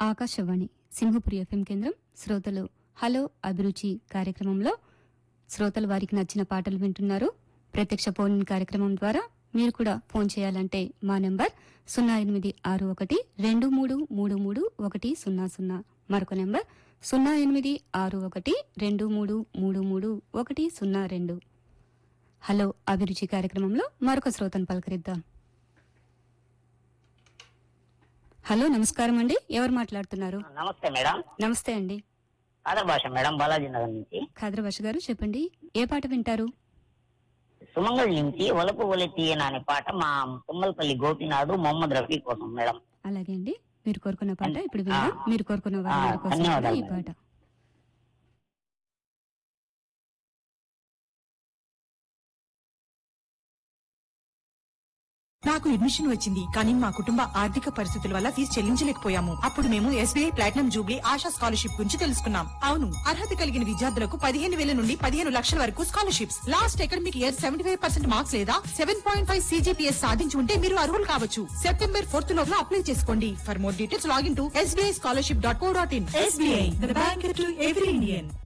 Akashvani Simhapuri FM కేంద్రం శ్రోతలు hello అభిరుచి కార్యక్రమంలో శ్రోతలు వారికి నచ్చిన పాటలు వింటున్నారు ప్రత్యక్ష ఫోన్ కార్యక్రమం ద్వారా మీరు కూడా ఫోన్ చేయాలంటే మా నెంబర్ సున్నా ఎనిమిది ఆరు ఒకటి రెండు మూడు మూడు మూడు ఒకటి సున్నా సున్నా మరొక నెంబర్ సున్నా ఎనిమిది ఆరు ఒకటి రెండు మూడు మూడు మూడు ఒకటి సున్నా రెండు హలో అభిరుచి కార్యక్రమంలో మరొక శ్రోతను పలకరిద్దాం హలో నమస్కారం అండి ఎవరు మాట్లాడుతున్నారు నమస్తే మేడం నమస్తే అండి ఆదర్ భాష మేడం బాలాజీ నగర్ నుంచి ఖాద్రభాష గారు చెప్పండి ఏ పాట వింటారు సుమంగళ్ నుంచి ఒలపు ఒలి తీయన అనే పాట మా తుమ్మలపల్లి గోపినాథ్ మొహమ్మద్ రఫీ కోసం మేడం అలాగే అండి మీరు కోరుకున్న పాట ఇప్పుడు విందాం ఆ. మీరు కోరుకున్న వారి ఆ, కోసం కూడా ఈ ధన్యవాదాలు. పాట నాకు అడ్మిషన్ వచ్చింది కానీ మా కుటుంబ ఆర్థిక పరిస్థితుల వల్ల ఫీజు చెల్లించలేకపోయాము అప్పుడు మేము SBI platinum jubilee Asha scholarship గురించి తెలుసుకున్నాం అవును అర్హత కలిగిన విద్యార్థులకు పదిహేను వేల నుండి పదిహేను లక్షల వరకు scholarships last academic year seventy five percent marks లేదా సెవెన్ పాయింట్ ఫైవ్ సీజీపీఎస్ సాధించి ఉంటే మీరు అర్హులు కావచ్చు సెప్టెంబర్ ఫోర్త్ లోపల అప్లై చేసుకోండి for more details login to SBI scholarship dot co dot in SBI bank to every Indian